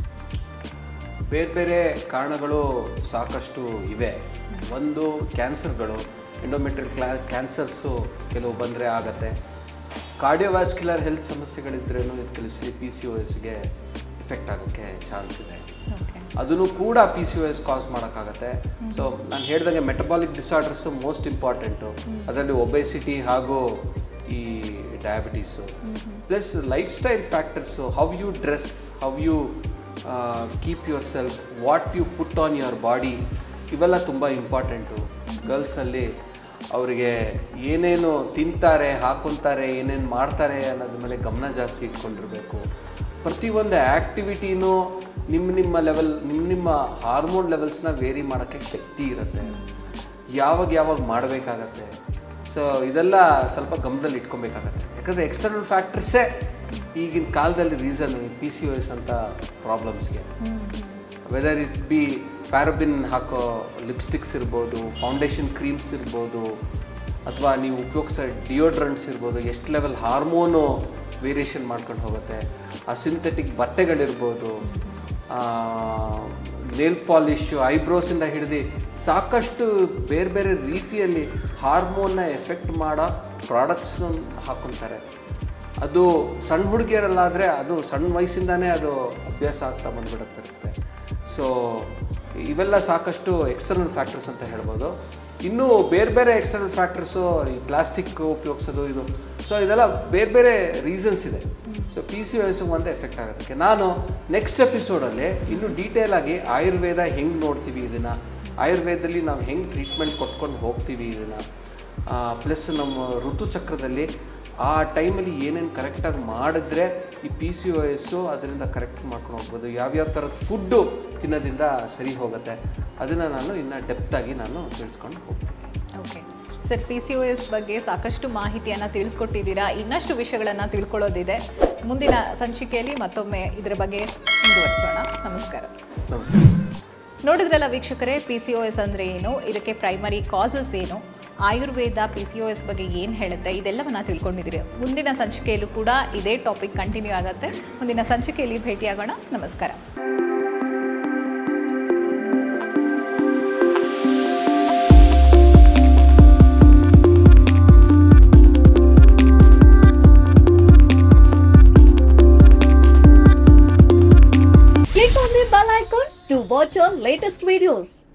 ಬೇರೆ ಬೇರೆ ಕಾರಣಗಳು ಸಾಕಷ್ಟು ಇವೆ ಒಂದು ಕ್ಯಾನ್ಸರ್ಗಳು ಎಂಡೋಮೆಟ್ರಿಯಲ್ ಕ್ಲಾ ಕ್ಯಾನ್ಸರ್ಸು ಕೆಲವು ಬಂದರೆ ಆಗತ್ತೆ ಕಾರ್ಡಿಯೋವ್ಯಾಸ್ಕ್ಯುಲರ್ ಹೆಲ್ತ್ ಸಮಸ್ಯೆಗಳಿದ್ರೇನು ಇದು ಕೆಲಸಲಿ ಪಿ ಸಿ ಒ ಎಸ್ಗೆ ಎಫೆಕ್ಟ್ ಆಗೋಕ್ಕೆ ಚಾನ್ಸ್ ಇದೆ ಓಕೆ ಅದನ್ನು ಕೂಡ P C O S cause ಮಾಡೋಕ್ಕಾಗತ್ತೆ ಸೊ ನಾನು ಹೇಳ್ದಂಗೆ ಮೆಟಬಾಲಿಕ್ ಡಿಸಾರ್ಡರ್ಸು ಮೋಸ್ಟ್ ಇಂಪಾರ್ಟೆಂಟು ಅದರಲ್ಲಿ ಒಬೆಸಿಟಿ ಹಾಗೂ ಈ diabetes plus lifestyle factors how you dress how you keep yourself what you put on your body ಇವೆಲ್ಲ ತುಂಬ ಇಂಪಾರ್ಟೆಂಟು ಗರ್ಲ್ಸಲ್ಲಿ ಅವರಿಗೆ ಏನೇನು ತಿಂತಾರೆ ಹಾಕೊತಾರೆ ಏನೇನು ಮಾಡ್ತಾರೆ ಅನ್ನೋದ್ರ ಮೇಲೆ ಗಮನ ಜಾಸ್ತಿ ಇಟ್ಕೊಂಡಿರಬೇಕು ಪ್ರತಿಯೊಂದು ಆ್ಯಕ್ಟಿವಿಟಿನೂ ನಿಮ್ಮ ನಿಮ್ಮ ಲೆವೆಲ್ ನಿಮ್ಮ ನಿಮ್ಮ ಹಾರ್ಮೋನ್ ಲೆವೆಲ್ಸ್ನ ವೇರಿ ಮಾಡೋಕ್ಕೆ ಶಕ್ತಿ ಇರುತ್ತೆ ಯಾವಾಗ ಯಾವಾಗ ಮಾಡಬೇಕಾಗತ್ತೆ ಸೊ ಇದೆಲ್ಲ ಸ್ವಲ್ಪ ಗಮನದಲ್ಲಿ ಇಟ್ಕೊಬೇಕಾಗತ್ತೆ ಯಾಕಂದರೆ ಎಕ್ಸ್ಟರ್ನಲ್ ಫ್ಯಾಕ್ಟರ್ಸೇ ಈಗಿನ ಕಾಲದಲ್ಲಿ ರೀಸನ್ ಪಿ ಸಿ ಎಸ್ ಅಂತ ಪ್ರಾಬ್ಲಮ್ಸ್ಗೆ ವೆದರ್ ಇಟ್ ಬಿ ಪ್ಯಾರಬಿನ್ ಹಾಕೋ ಲಿಪ್ಸ್ಟಿಕ್ಸ್ ಇರ್ಬೋದು ಫೌಂಡೇಶನ್ ಕ್ರೀಮ್ಸ್ ಇರ್ಬೋದು ಅಥವಾ ನೀವು ಉಪಯೋಗಿಸೋ ಡಿಯೋಡ್ರೆಂಟ್ಸ್ ಇರ್ಬೋದು ಎಷ್ಟು ಲೆವೆಲ್ ಹಾರ್ಮೋನು ವೇರಿಯೇಷನ್ ಮಾಡ್ಕೊಂಡು ಹೋಗುತ್ತೆ ಆ ಸಿಂಥೆಟಿಕ್ ಬಟ್ಟೆಗಳಿರ್ಬೋದು ನೇಲ್ ಪಾಲಿಶು ಐಬ್ರೋಸಿಂದ ಹಿಡಿದು ಸಾಕಷ್ಟು ಬೇರೆ ಬೇರೆ ರೀತಿಯಲ್ಲಿ ಹಾರ್ಮೋನ್ನ ಎಫೆಕ್ಟ್ ಮಾಡೋ ಪ್ರಾಡಕ್ಟ್ಸ್ನ ಹಾಕ್ಕೊತಾರೆ ಅದು ಸಣ್ಣ ಹುಡುಗಿಯರಲ್ಲಾದರೆ ಅದು ಸಣ್ಣ ವಯಸ್ಸಿಂದಾನೇ ಅದು ಅಭ್ಯಾಸ ಆಗ್ತಾ ಬಂದ್ಬಿಡುತ್ತಿರುತ್ತೆ ಸೊ ಇವೆಲ್ಲ ಸಾಕಷ್ಟು ಎಕ್ಸ್ಟರ್ನಲ್ ಫ್ಯಾಕ್ಟರ್ಸ್ ಅಂತ ಹೇಳ್ಬೋದು ಇನ್ನೂ ಬೇರೆ ಬೇರೆ ಎಕ್ಸ್ಟರ್ನಲ್ ಫ್ಯಾಕ್ಟರ್ಸು ಈ ಪ್ಲಾಸ್ಟಿಕ್ ಉಪಯೋಗಿಸೋದು ಇದು ಸೊ ಇದೆಲ್ಲ ಬೇರೆ ಬೇರೆ ರೀಸನ್ಸ್ ಇದೆ ಸೊ ಪಿ ಸಿ ಎಸ್ ಒಂದು ಎಫೆಕ್ಟ್ ಆಗೋದಕ್ಕೆ ನಾನು ನೆಕ್ಸ್ಟ್ ಎಪಿಸೋಡಲ್ಲಿ ಇನ್ನೂ ಡೀಟೇಲ್ ಆಗಿ ಆಯುರ್ವೇದ ಹೆಂಗೆ ನೋಡ್ತೀವಿ ಇದನ್ನು ಆಯುರ್ವೇದದಲ್ಲಿ ನಾವು ಹೆಂಗೆ ಟ್ರೀಟ್ಮೆಂಟ್ ಕೊಟ್ಕೊಂಡು ಹೋಗ್ತೀವಿ ಇದನ್ನು ಪ್ಲಸ್ ನಮ್ಮ ಋತುಚಕ್ರದಲ್ಲಿ ಆ ಟೈಮಲ್ಲಿ ಏನೇನು ಕರೆಕ್ಟಾಗಿ ಮಾಡಿದ್ರೆ ಈ ಪಿ ಸಿ ಒ ಎಸ್ಸು ಅದರಿಂದ ಕರೆಕ್ಟ್ ಮಾಡ್ಕೊಂಡು ಹೋಗ್ಬೋದು ಯಾವ್ಯಾವ ಥರದ ಫುಡ್ಡು ತಿನ್ನೋದ್ರಿಂದ ಸರಿ ಹೋಗುತ್ತೆ ಅದನ್ನು ನಾನು ಇನ್ನು ಡೆಪ್ತಾಗಿ ನಾನು ತಿಳಿಸ್ಕೊಂಡು ಹೋಗ್ತೀನಿ okay sir P C O S ಬಗ್ಗೆ ಸಾಕಷ್ಟು ಮಾಹಿತಿಯನ್ನು ತಿಳಿಸ್ಕೊಟ್ಟಿದ್ದೀರಾ ಇನ್ನಷ್ಟು ವಿಷಯಗಳನ್ನು ತಿಳ್ಕೊಳ್ಳೋದಿದೆ ಮುಂದಿನ ಸಂಚಿಕೆಯಲ್ಲಿ ಮತ್ತೊಮ್ಮೆ ಇದರ ಬಗ್ಗೆ ಮುಂದುವರಿಸೋಣ ನಮಸ್ಕಾರ ನಮಸ್ಕಾರ ನೋಡಿದ್ರಲ್ಲ ವೀಕ್ಷಕರೇ ಪಿ ಸಿ ಒ ಎಸ್ ಅಂದರೆ ಏನು ಇದಕ್ಕೆ ಪ್ರೈಮರಿ ಕಾಸಸ್ ಏನು Ayurveda P C O S ಬಗ್ಗೆ ಏನು ಹೇಳುತ್ತೆ ಇದೆಲ್ಲವನ್ನ ತಿಳ್ಕೊಂಡಿದ್ದೀರಿ ಮುಂದಿನ ಸಂಚಿಕೆಯಲ್ಲೂ ಕೂಡ ಇದೇ ಟಾಪಿಕ್ ಕಂಟಿನ್ಯೂ ಆಗುತ್ತೆ ಮುಂದಿನ ಸಂಚಿಕೆಯಲ್ಲಿ ಭೇಟಿಯಾಗೋಣ ನಮಸ್ಕಾರ Click on the bell icon to watch our latest videos.